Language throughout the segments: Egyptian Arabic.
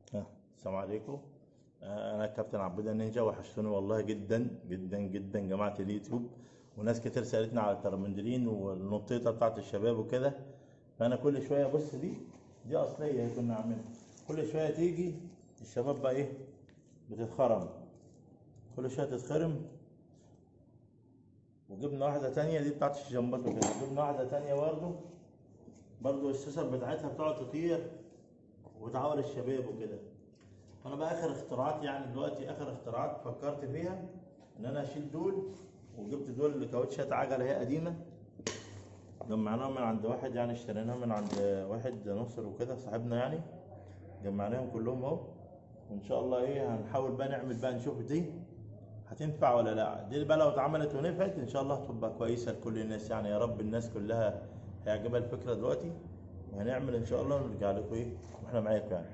آه، السلام عليكم آه، انا كابتن عبود النينجا وحشتوني والله جدا جدا جدا جماعه اليوتيوب وناس كتير سالتني على الترمندرين والنطيطه بتاعت الشباب وكده فانا كل شويه بص دي دي اصليه هي كنا عاملينها كل شويه تيجي الشباب بقى ايه بتتخرم كل شويه تتخرم وجبنا واحده تانية دي بتاعت الجمبات وكده جبنا واحده تانية برضه برضه السوسر بتاعتها بتقعد تطير وبتعور الشباب وكده انا بقى اخر اختراعات يعني دلوقتي اخر اختراعات فكرت فيها ان انا اشيل دول وجبت دول كاوتشات عجله هي قديمه جمعناهم من عند واحد يعني اشتريناهم من عند واحد نصر وكده صاحبنا يعني جمعناهم كلهم اهو وان شاء الله ايه هنحاول بقى نعمل بقى نشوف دي هتنفع ولا لا دي بقى لو اتعملت ونفعت ان شاء الله هتبقى كويسه لكل الناس يعني يا رب الناس كلها هيعجبها الفكره دلوقتي وهنعمل ان شاء الله ونرجع لكم ايه واحنا معاكم يعني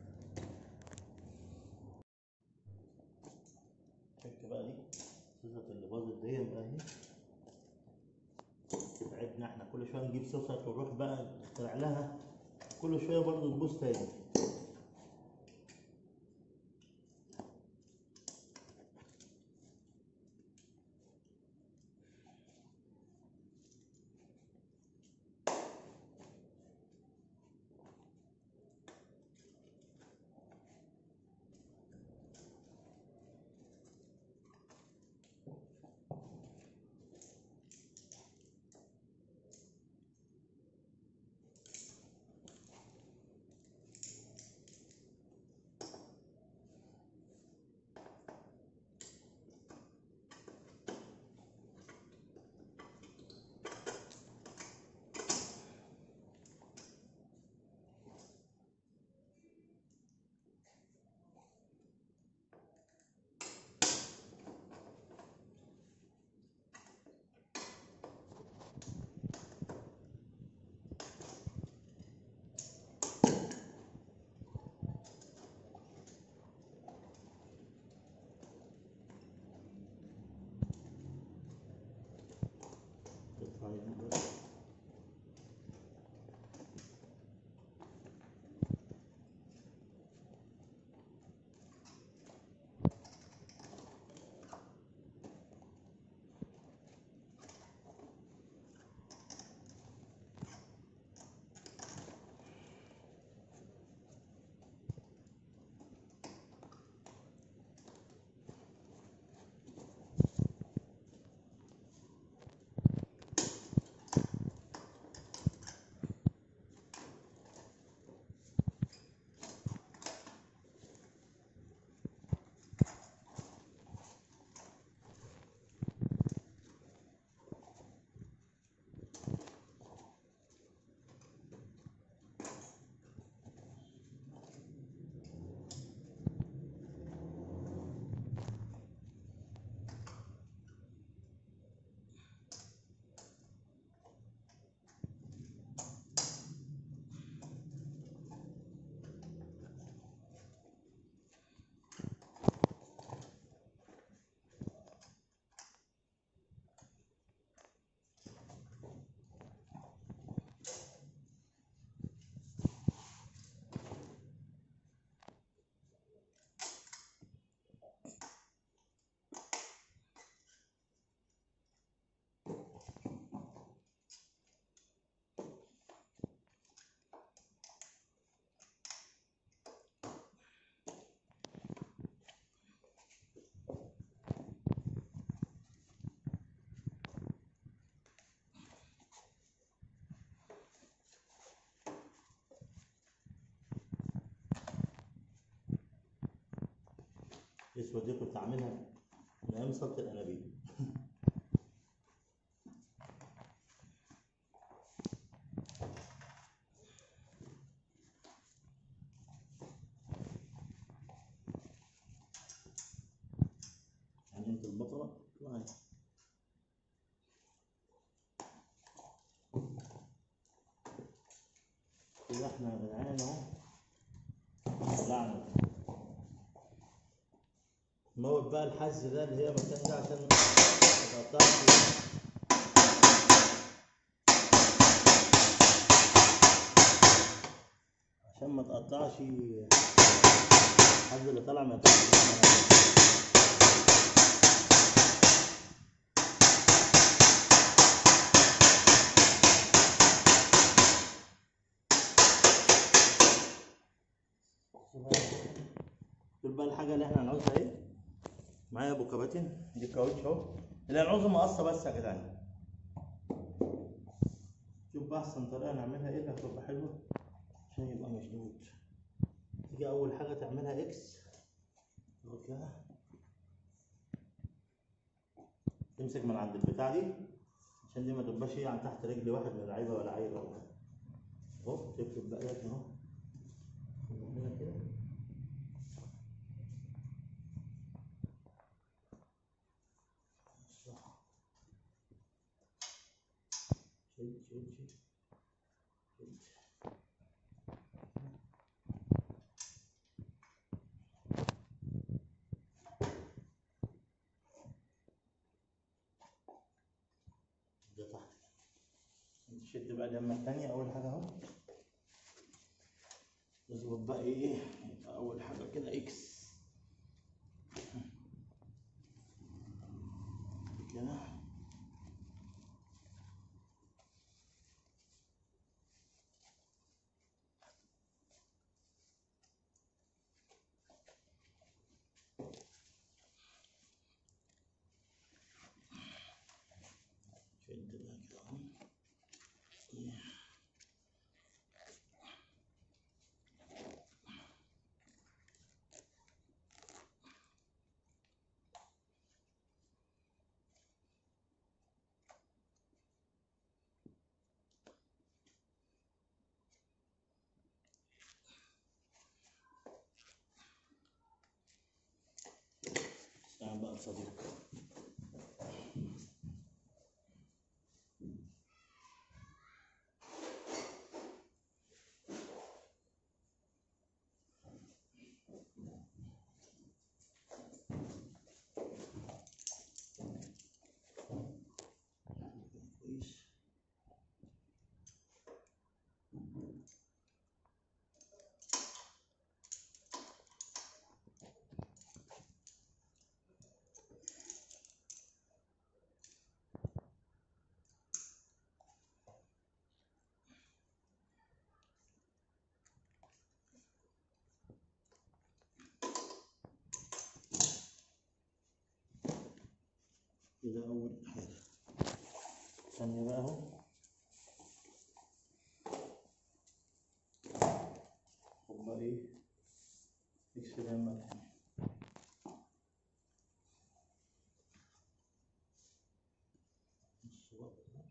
شفت بقى دي السوسة اللي باظت دي بقى اهي تعبنا احنا كل شويه نجيب سوسة ونروح بقى نخترع لها كل شويه برضه تبوظ تاني تطلع هنا بقى. الاسود دي كنت عاملها من ايام صلاه الانابيب يعني انت البطله اطلعي كده احنا يا جدعان اهو طلعنا موت بقى الحز ده اللي هي مكان ده عشان ما تقطعش عشان ما تقطعش الحد اللي طالع ما يطلعش دول بقى الحاجة اللي احنا هنعوزها ايه معايا ابو كباتن دي كاوتش اهو اللي هنعوزه مقصة بس يا جدعان شوف بقى احسن طريقة نعملها ايه اللي هتبقى حلوة عشان يبقى مشدود تيجي اول حاجة تعملها اكس اهو كده تمسك من عند البتاع دي عشان دي ما تبقاش ايه عن تحت رجل واحد من اللعيبة ولا عيبة ولا حاجة. اهو تكتب بقى ده اهو هنا كده شد شد شد شد ده تحت نشد بقى اليمة التانية أول حاجة أهو نظبط بقى إيه يبقى أول حاجة كده إكس كده شد ده كده أهو استنى بقى صديق كويس كده أول حاجة ثانية بقى أهو خد بقى إيه إكس في اليمة التانية نص بقى بالظبط.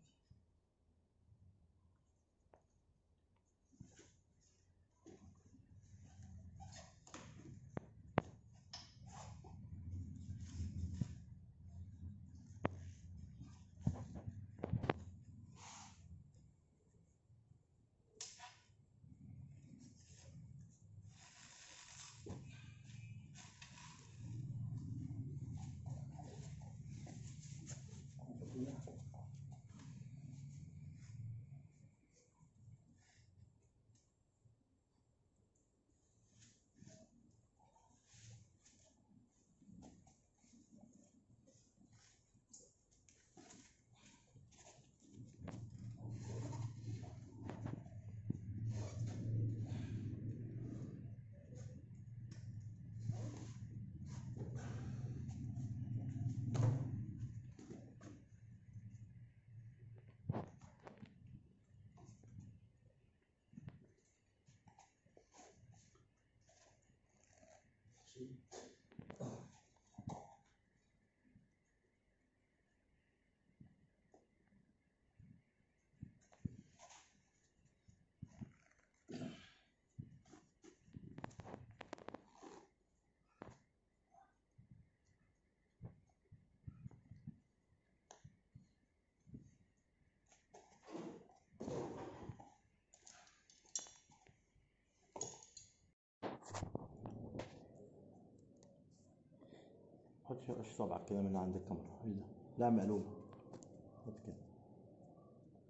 حط شوية صبعك كده من عند الكاميرا إيه ده؟ لا مقلوب حط كده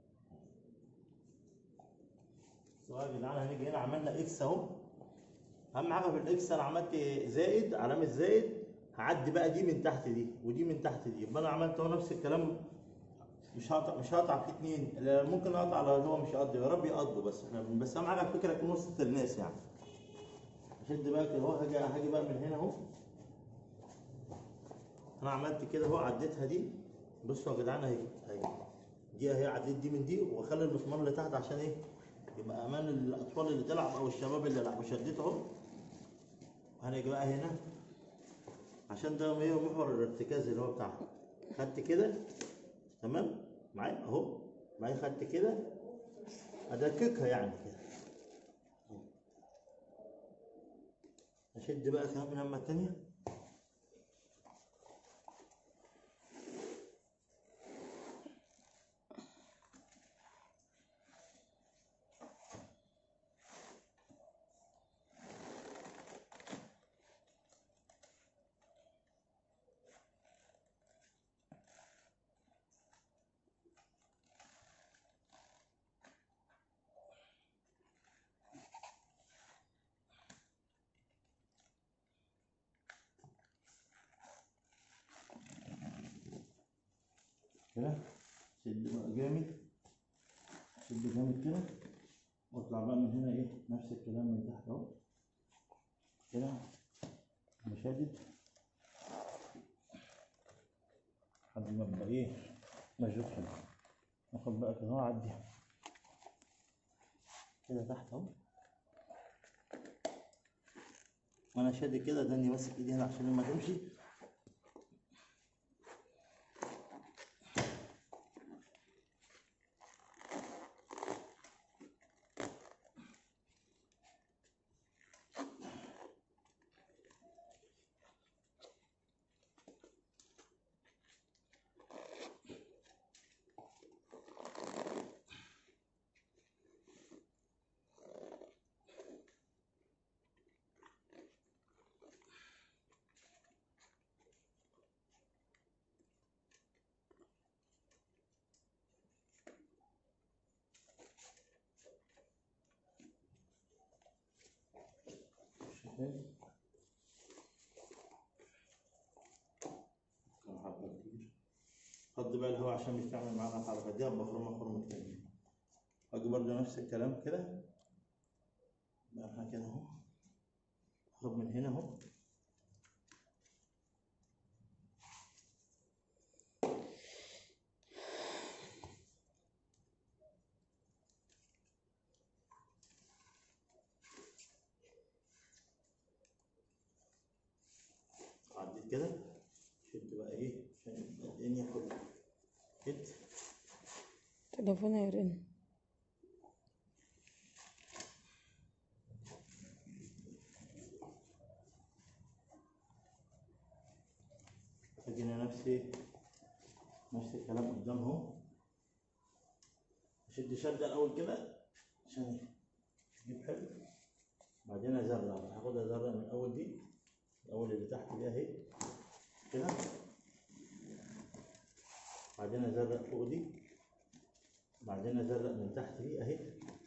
بصوا يا جدعان هنيجي هنا عملنا اكس اهو اهم حاجه في الاكس انا عملت زائد علامه زائد هعدي بقى دي من تحت دي ودي من تحت دي يبقى انا عملت هو نفس الكلام مش هقطع مش هقطع في اتنين لا، ممكن اقطع لو هو مش يقضي يا رب يقضوا بس احنا بس اهم حاجه الفكره تكون وسط الناس يعني اشد بقى كده اهو هاجي هاجي بقى من هنا اهو انا عملت كده اهو عديتها دي بصوا يا جدعان اهي اهي دي اهي عديت دي من دي واخلي المسمار اللي تحت عشان ايه يبقى امان الاطفال اللي تلعب او الشباب اللي يلعبوا شديت اهو هنيجي بقى هنا عشان ده هي محور الارتكاز اللي هو بتاعها خدت كده تمام معايا اهو بعدين خدت كده ادككها يعني كده أهو. اشد بقى كمان من الناحيه التانيه كده شد بقى جامد شد جامد كده واطلع بقى من هنا ايه نفس الكلام من تحت اهو كده مشادد لحد ما ابقى ايه مشدود حلو اخد بقى كده اهو اعدي كده تحت اهو وانا شادد كده داني ماسك ايدي هنا عشان لما تمشي شايف كم حبة كتير خد بقى الهواء عشان مش تعمل معانا الحركة دي هبقى خرمة خرمة تاني اجي برضه نفس الكلام كده بقى احنا كده اهو اخد من هنا اهو عديت كده شد بقى ايه عشان يبقى الدنيا كلها كده تليفوني يرن ادينا نفسي نفس الكلام قدام اهو اشد شده الاول كده عشان تجيب حلو بعدين ازرع هاخد ازرع من الاول دي الاول اللي تحت دي اهي كده بعدين ازرق فوق دي بعدين ازرق من تحت دي اهي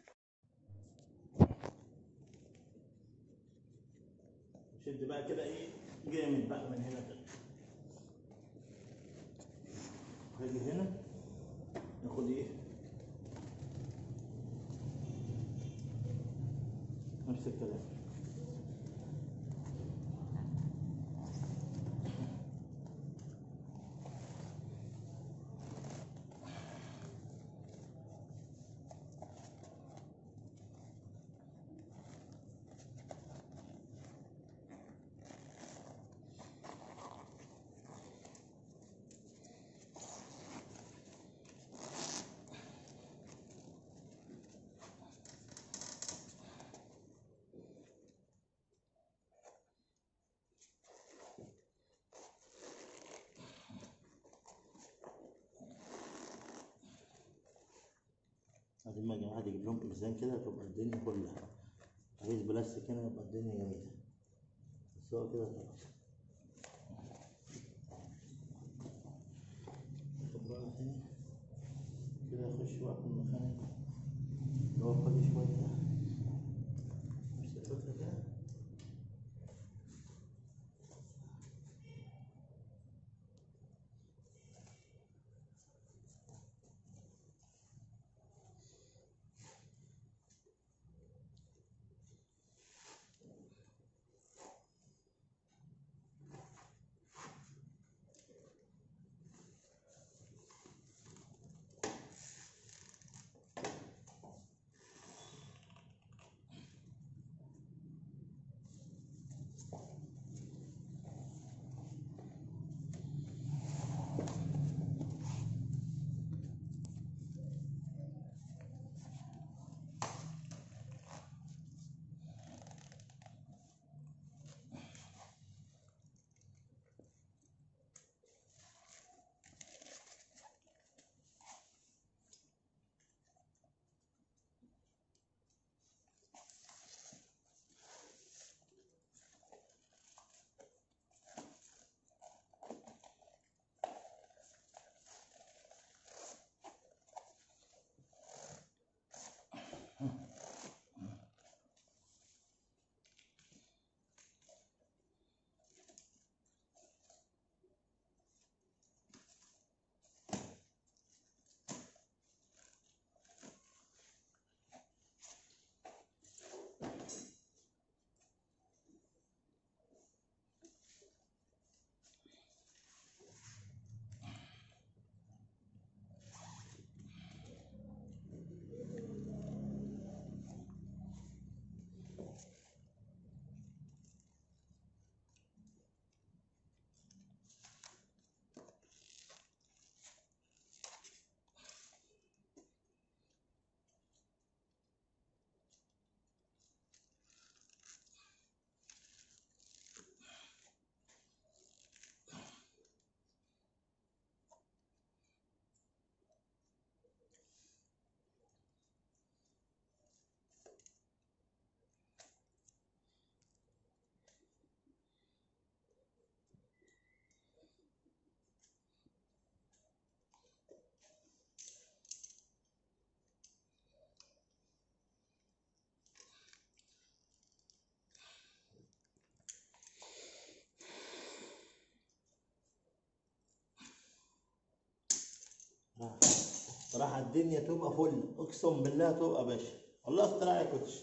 شد بقى كده ايه جامد بقى من هنا كده هاجي هنا ناخد ايه نفس الكلام بعدين ما الواحد يجيب لهم ميزان كده تبقى الدنيا كلها عايز بلاستيك هنا يبقى الدنيا جميلة بس هو كده خلاص طب بقى تاني كده اخش بقى في المكان اللي هو فاضي شوية ده نفس الفكرة كده راح الدنيا تبقى فل اقسم بالله تبقى باشا والله اختراع يا كوتش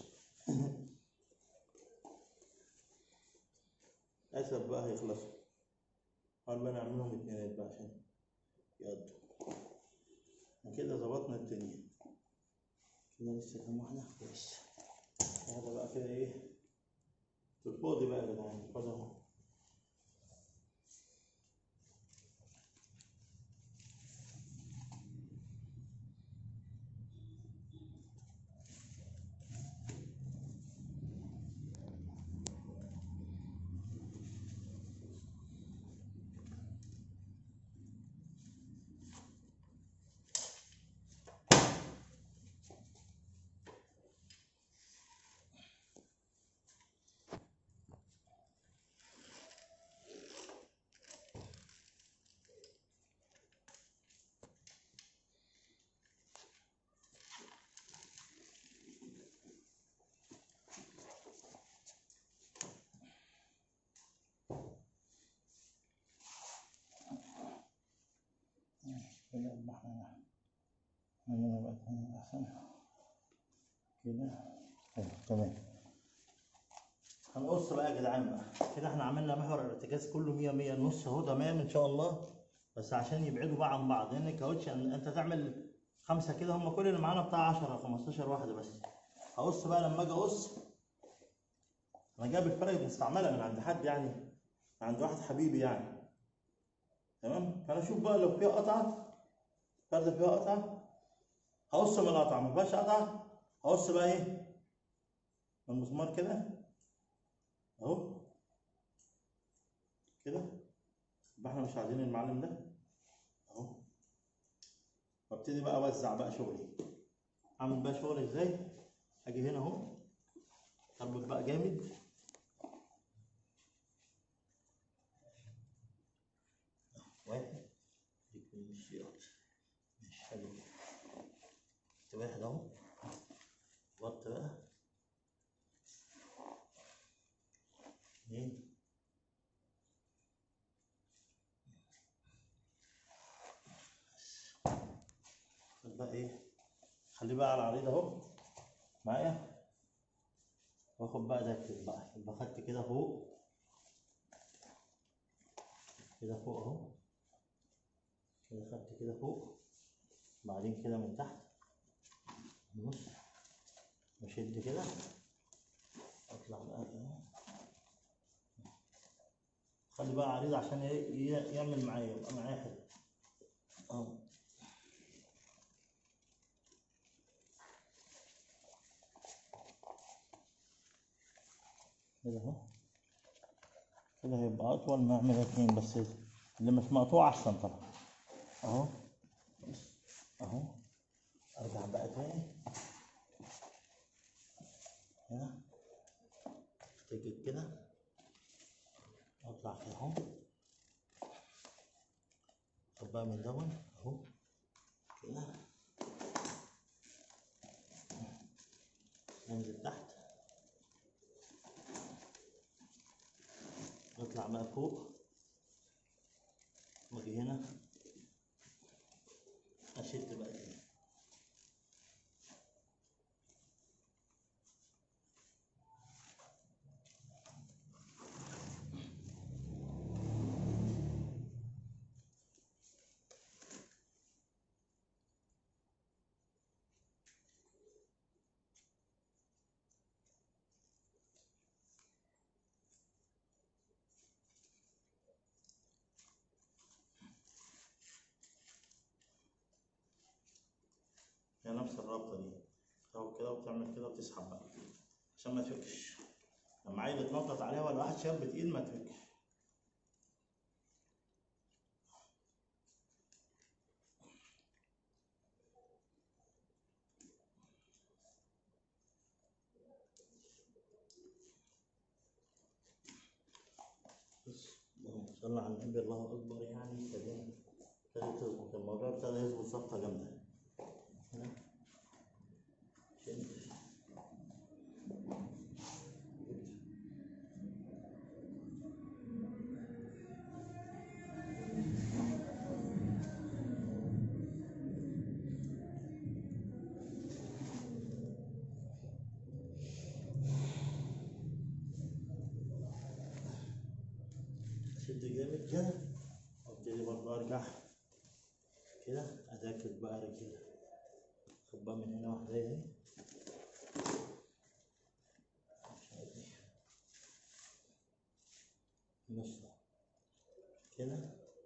اسف بقى هيخلصوا قال بقى نعملهم اتنينات بقى عشان يقضوا كده ظبطنا الدنيا كده لسه كام واحدة بس هذا بقى كده ايه الفاضي بقى يا جدعان الفاضي اهو كده يبقى احنا عندنا بقى تاني احسن كده حلو تمام هنقص بقى يا جدعان بقى كده احنا عملنا محور الارتكاز كله 100 100 نص اهو تمام ان شاء الله بس عشان يبعدوا بقى عن بعض لان الكاوتش ان- انت تعمل خمسه كده هم كل اللي معانا بتاع 10 15 واحده بس هقص بقى لما اجي اقص انا جايب الفرق مستعمله من عند حد يعني من عند واحد حبيبي يعني تمام فانا اشوف بقى لو فيها قطعه فرده فيها قطعه هقص من القطعه ما فيهاش قطعه هقص بقى ايه من المسمار كده اهو كده يبقى احنا مش عايزين المعلم ده اهو وابتدي بقى اوزع بقى شغلي اعمل بقى شغلي ازاي اجي هنا اهو اربط بقى جامد واحد يكون مش يقطع مش حلو كده واحد اهو ضبط بقى اتنين خد بقى ايه خليه بقى على العريض اهو معايا واخد بقى ده كده بقى يبقى خدت كده فوق كده فوق اهو كده خدت كده فوق بعدين كده من تحت نص واشد كده اطلع بقى كده خلي بقى عريض عشان ايه ي- يعمل معايا يبقى معايا حلو اهو كده اهو كده هيبقى اطول ما اعمل اتنين بس اللي مش مقطوع احسن طبعا اهو بص، اهو ارجع بقى تاني هنا افتكر كده اطلع كده اهو خد بقى من دون اهو كده ننزل تحت نطلع بقى فوق واجي هنا اشد بقى تاني هي نفس الرابطة دي تاخد كده وتعمل كده وتسحب بقى عشان ما تفكش لما عيل يتنطط عليها ولا واحد شاب تقيل ما تفكش بس اللهم صل على النبي الله اكبر يعني ابتدينا ابتدت تظبط الموضوع ابتدى يظبط ظبطه جامده هنا شد شد جامد كده وابتدي برضه ارجع كده اتاكد بقى رجلي خد بقى من هنا واحده اهي نص كده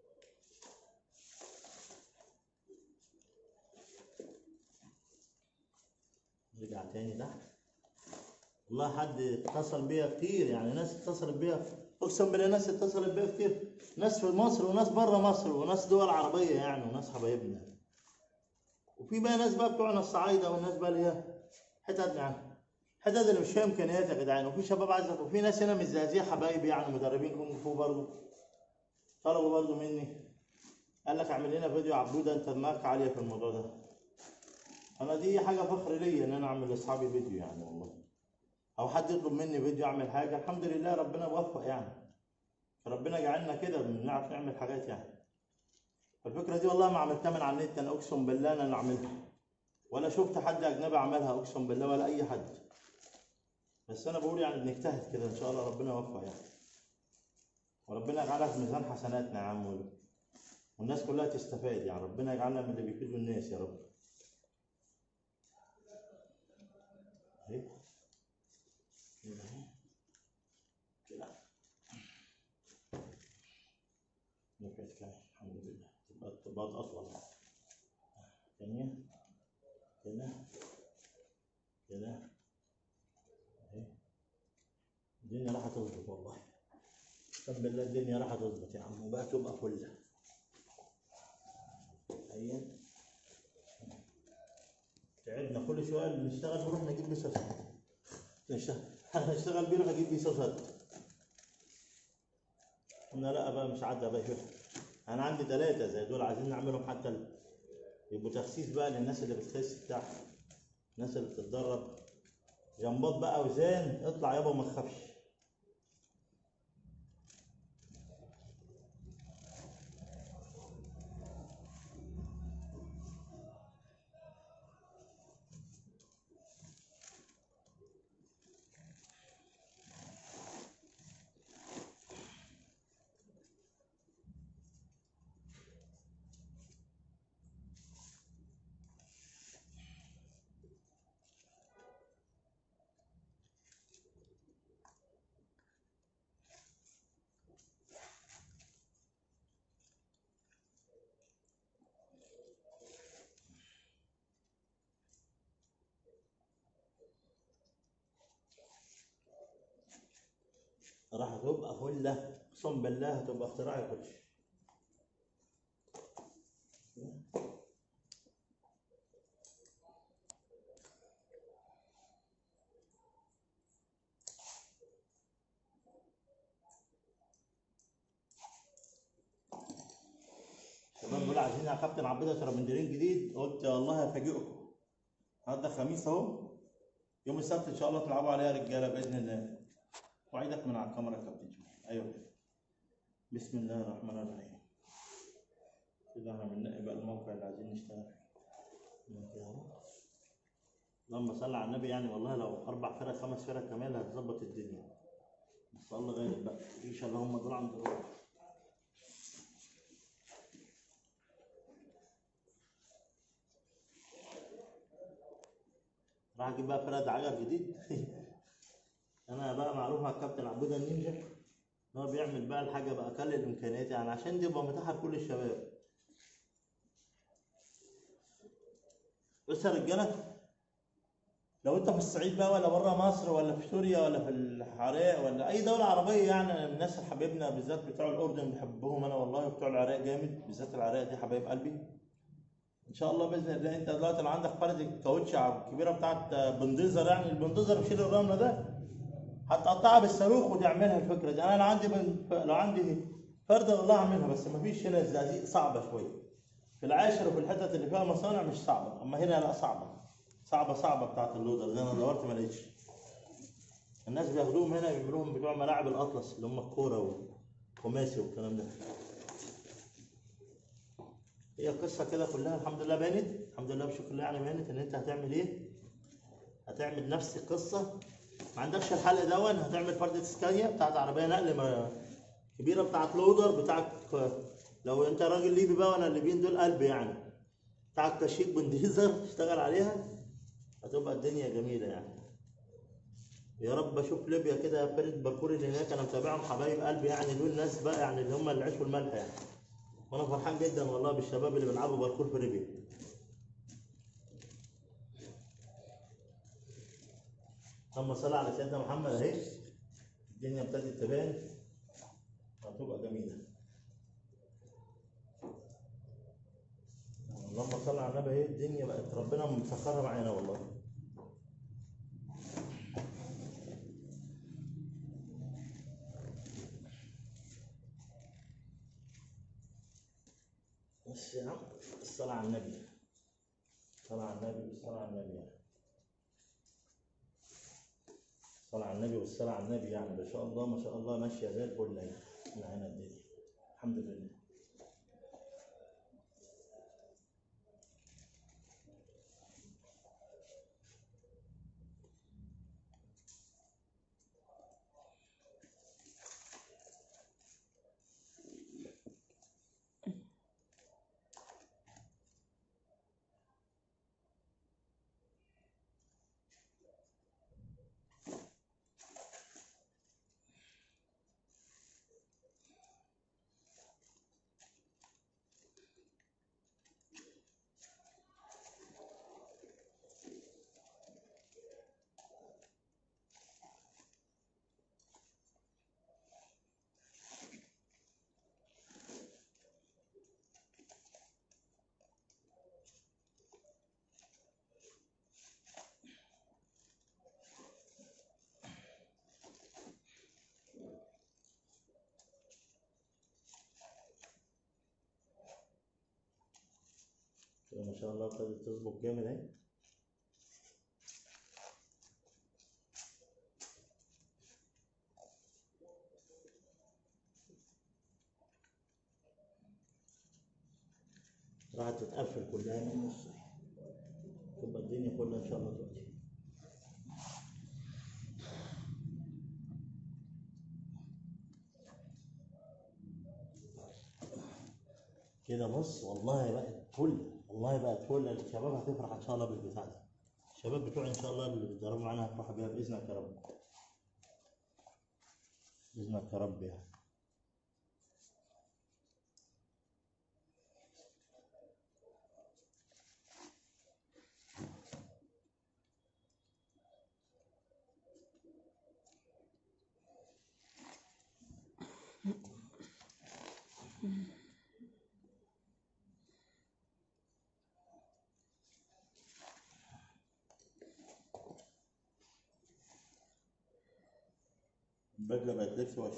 نرجع تاني تحت والله حد اتصل بيا كتير يعني ناس اتصلت بيا اقسم بالله ناس اتصلت بيا كتير ناس في مصر وناس بره مصر وناس دول عربيه يعني وناس حبايبنا وفي بقى ناس بقى بتوعنا الصعايده والناس بقى اللي هي حتت يعني حتت اللي مش فيها امكانيات يا جدعان وفي شباب عايزه وفي ناس هنا من الزقازيق حبايبي يعني مدربين كونغ فو برضه طلبوا برضه مني قال لك اعمل لنا فيديو عبوده انت دماغك عاليه في الموضوع ده انا دي حاجه فخر ليا ان انا اعمل لاصحابي فيديو يعني والله او حد يطلب مني فيديو اعمل حاجه الحمد لله ربنا وفق يعني ربنا جعلنا كده بنعرف نعمل حاجات يعني الفكره دي والله ما عملتها من على النت انا اقسم بالله انا اللي عملتها ولا شفت حد اجنبي عملها اقسم بالله ولا اي حد بس انا بقول يعني بنجتهد كده ان شاء الله ربنا يوفق يعني وربنا يجعلها في ميزان حسناتنا يا عم والناس كلها تستفاد يعني ربنا يجعلنا من اللي بيفيدوا الناس يا رب اهي كده اهي كده نفعت كده الحمد لله تبقى الطبقات اطول ثانية كده كده اهي الدنيا راح تظبط والله اقسم بالله الدنيا راح تظبط يا عم وبقى تبقى كلها هي تعبنا كل شويه نشتغل نروح نجيب بيه صوصات نشتغل نشتغل بيه نروح نجيب بيه صوصات قلنا لا بقى مش عدى بقى شوف انا عندي ثلاثه زي دول عايزين نعملهم حتى ال- يبقوا تخسيس بقى للناس اللي بتخس بتاع الناس اللي بتتدرب جنبات بقى اوزان اطلع يابا وما تخافش راح تبقى فله اقسم بالله هتبقى اختراع كل شيء شباب بيقولوا عايزين يا كابتن عبيدة ترابندرين جديد قلت والله هفاجئكم النهارده خميس اهو يوم السبت ان شاء الله تلعبوا عليها رجاله باذن الله وعيدك من على الكاميرا يا كابتن جمال. ايوه كده. بسم الله الرحمن الرحيم كده احنا بننقي بقى الموقع اللي عايزين نشتغل فيه كده اهو اللهم صل على النبي يعني والله لو اربع فرق خمس فرق كمان هتظبط الدنيا بس الله غالب بقى ايش اللهم دول عند الروح راح اجيب بقى فرد عجل جديد انا بقى معروف مع الكابتن عبودة النينجا ان هو بيعمل بقى الحاجه باقل الامكانيات يعني عشان دي تبقى متاحه لكل الشباب بص يا رجاله لو انت في الصعيد بقى ولا بره مصر ولا في سوريا ولا في العراق ولا اي دوله عربيه يعني الناس اللي حبايبنا بالذات بتوع الاردن بحبهم انا والله وبتوع العراق جامد بالذات العراق دي حبايب قلبي ان شاء الله باذن الله انت دلوقتي لو عندك فرد الكاوتش الكبيره بتاعت بنديزر يعني البنديزر بيشيل الرمله ده هتقطعها بالصاروخ وتعملها الفكره دي انا لو عندي بن... لو عندي فرد والله اعملها بس مفيش هنا الزقازيق صعبه شويه في العاشر وفي الحتت اللي فيها مصانع مش صعبه اما هنا لا صعبه صعبه صعبه بتاعت اللودر دي انا دورت ما لقيتش الناس بياخدوهم هنا بيعملوهم بتوع ملاعب الاطلس اللي هم الكوره والخماسي والكلام ده هي القصه كده كلها الحمد لله بانت الحمد لله بشكر الله يعني بانت ان انت هتعمل ايه هتعمل نفس القصه ما عندكش الحلق دون هتعمل فردة اسكانيا بتاعت عربيه نقل ما كبيره بتاعت لودر بتاعت لو انت راجل ليبي بقى وانا الليبيين دول قلب يعني بتاعت كشيك بنديزر تشتغل عليها هتبقى الدنيا جميله يعني يا رب اشوف ليبيا كده فريد باكوري اللي هناك انا متابعهم حبايب قلبي يعني دول ناس بقى يعني اللي هم العيش والملح يعني وانا فرحان جدا والله بالشباب اللي بيلعبوا باركور في ليبيا اللهم صل على سيدنا محمد اهي الدنيا ابتدت تبان هتبقى جميله اللهم صل على النبي اهي الدنيا بقت ربنا مسخرها معانا والله بس يا عم الصلاة على النبي الصلاة على النبي والصلاة على النبي يعني الصلاة على النبي والصلاة على النبي يعني ما شاء الله ما شاء الله ماشية زي الفل يعني معانا الدنيا الحمد لله كده ما شاء الله ابتدت تظبط جامد اهي راحت تتقفل كلها من النص تبقى الدنيا كلها ان شاء الله دلوقتي كده بص والله بقت فل والله بقت فل الشباب هتفرح ان شاء الله بالبتاع ده الشباب بتوع ان شاء الله اللي بيتدربوا معانا هيفرحوا بيها باذنك يا رب باذنك يا رب يعني البدله بقت لبس وش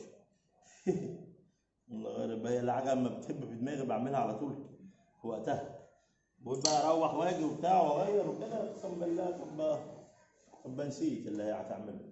والله غير هي الحاجه اما بتحب في دماغي بعملها على طول في وقتها بقول بقى اروح واجي وبتاع واغير وكده اقسم بالله طب طب نسيت اللي هي هتعمله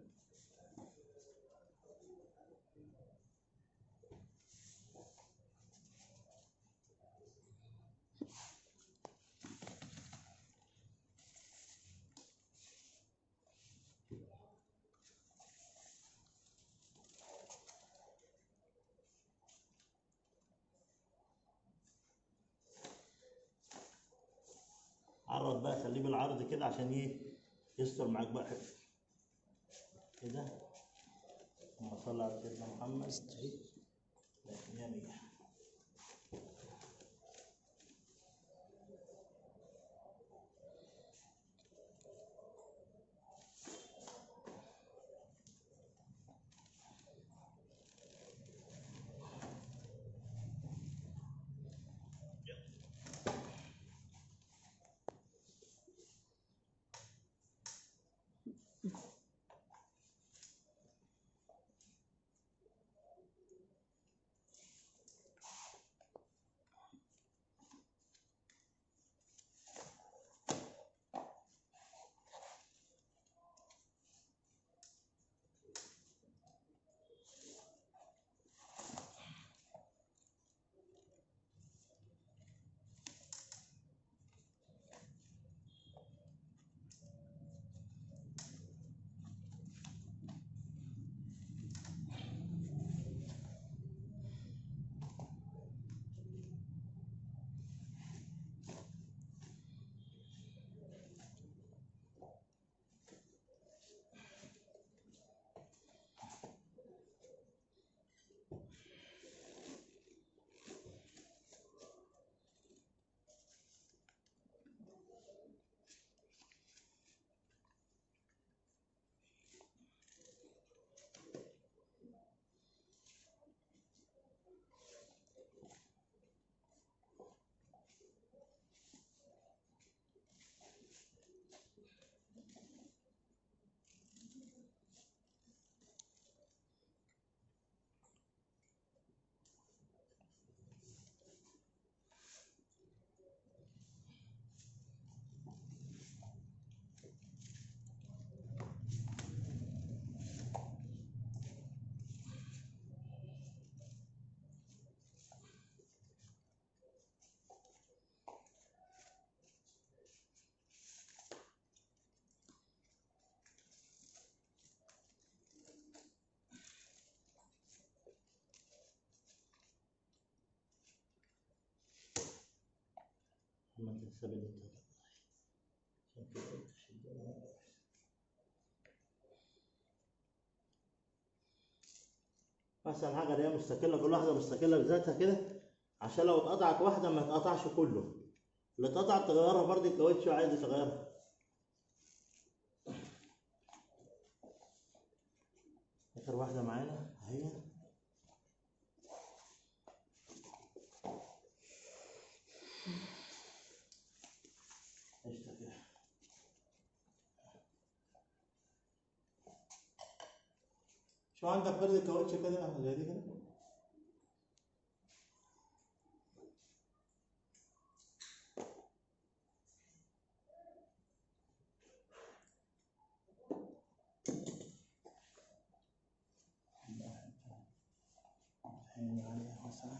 عرض بقى خليه بالعرض كده عشان ايه يستر معاك بقى حلو كده اللهم صل على سيدنا محمد لا مية مية سبيل التدبر عشان كده قلت شدها. مثلا حاجة اللي هي مستقلة كل واحدة مستقلة بذاتها كده عشان لو اتقطعت واحدة ما اتقطعش كله اللي اتقطعت تغيرها برضه الكاوتش عايز تغيرها آخر واحدة معانا أهي قشطة كده شو عندك برد الكاوتش كده زي دي كده عيني عليها مثلا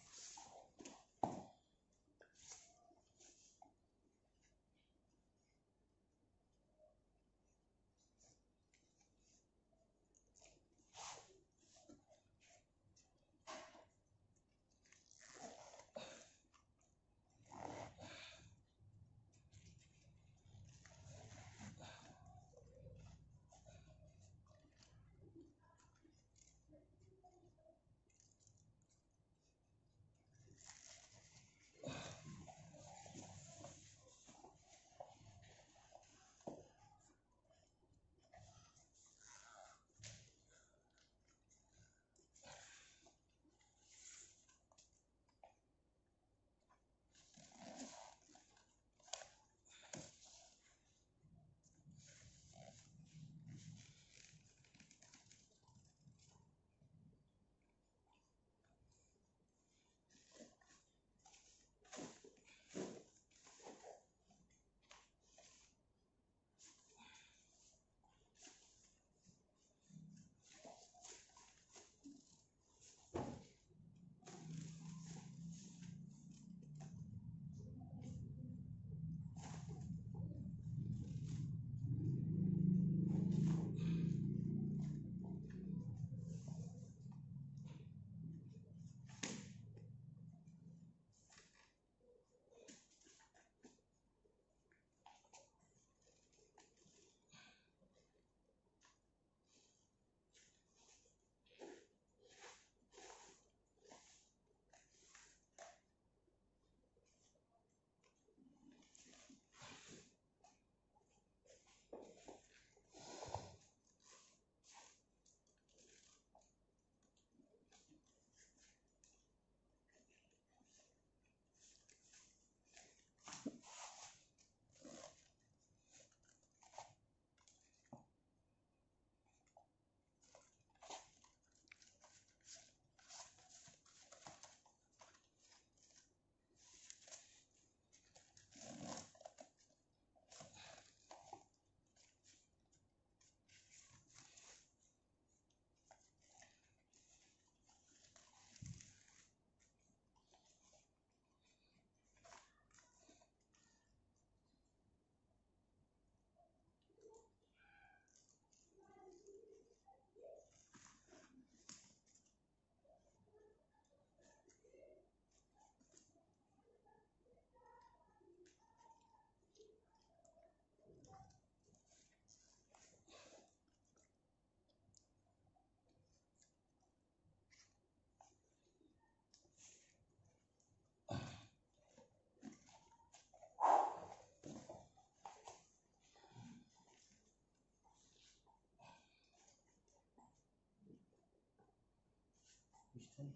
مش تاني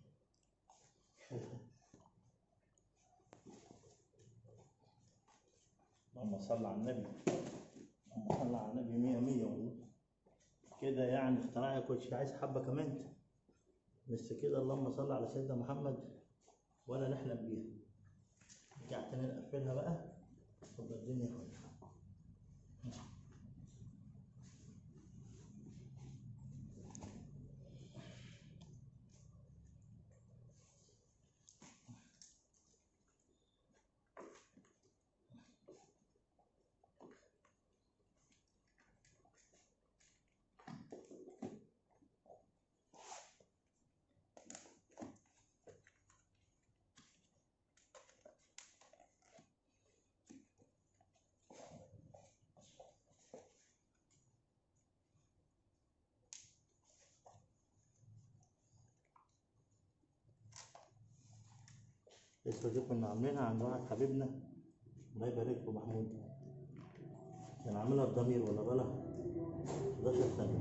اللهم صل على النبي اللهم صل على النبي مية مية والله كده يعني اختراع كوتش عايز حبة كمان بس كده اللهم صل على سيدنا محمد ولا نحلم بيها رجعت تاني نقفلها بقى تبقى الدنيا كلها لسه دي كنا عاملينها عند واحد حبيبنا الله يبارك له محمود كان عاملها بضمير ولا بالها 11 سنة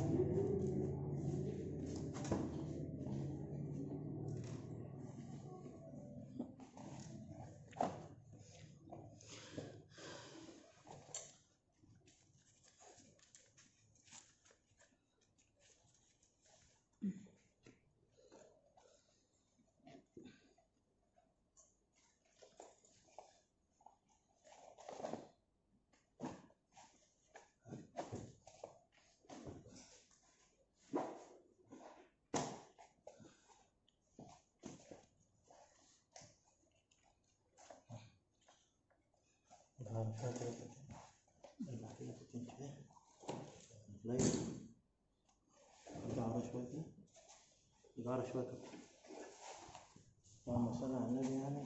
ارجع شوية كده ارجع كده ستين شوية قليل ارجع ورا شوية كده ارجع ورا شوية كده اللهم صل على النبي يعني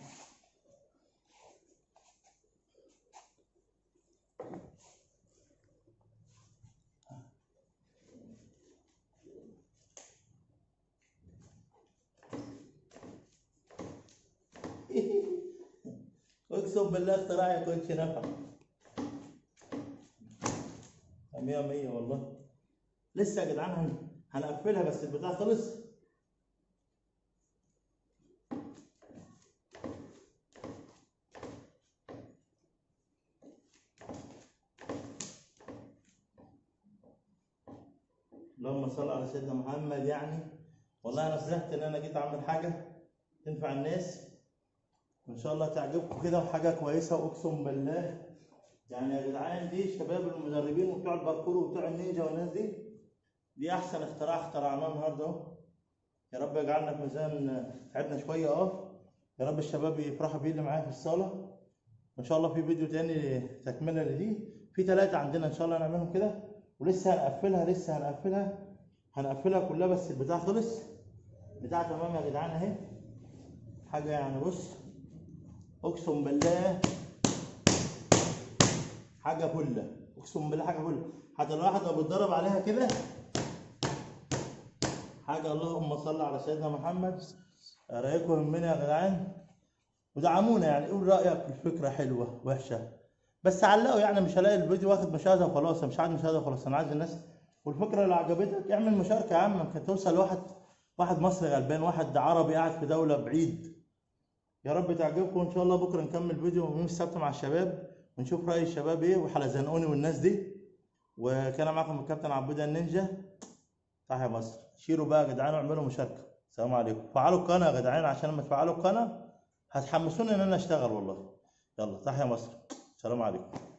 اقسم بالله اختراع يكونش نفع مية مية والله لسه يا جدعان هن... هنقفلها بس البتاع خلص اللهم صل على سيدنا محمد يعني والله انا فرحت ان انا جيت اعمل حاجه تنفع الناس وان شاء الله تعجبكم كده وحاجه كويسه واقسم بالله يعني يا جدعان دي شباب المدربين وبتوع الباركور وبتوع النينجا والناس دي دي احسن اختراع اخترعناه النهارده اهو يا رب يجعلنا في ميزان تعبنا شويه اه يا رب الشباب يفرحوا بيه اللي معايا في الصاله وان شاء الله في فيديو تاني تكمله لدي في ثلاثه عندنا ان شاء الله نعملهم كده ولسه هنقفلها لسه هنقفلها هنقفلها كلها بس البتاع خلص بتاع تمام يا جدعان اهي حاجه يعني بص اقسم بالله حاجه فله اقسم بالله حاجه فله حتى الواحد لو بيتدرب عليها كده حاجه اللهم صل على سيدنا محمد رايكم مني يا جدعان ودعمونا يعني قول رايك في الفكره حلوه وحشه بس علقوا يعني مش هلاقي الفيديو واخد مشاهده وخلاص أنا مش عايز مشاهده وخلاص انا عايز الناس والفكره اللي عجبتك اعمل مشاركه يا عم يمكن توصل لواحد واحد مصري غلبان واحد عربي قاعد في دوله بعيد يا رب تعجبكم ان شاء الله بكره نكمل فيديو يوم السبت مع الشباب ونشوف راي الشباب ايه وحلزنقوني والناس دي وكان معكم الكابتن عبود النينجا تحيا مصر شيروا بقى يا جدعان واعملوا مشاركه السلام عليكم فعلوا القناه يا جدعان عشان لما تفعلوا القناه هتحمسوني ان انا اشتغل والله يلا تحيا مصر السلام عليكم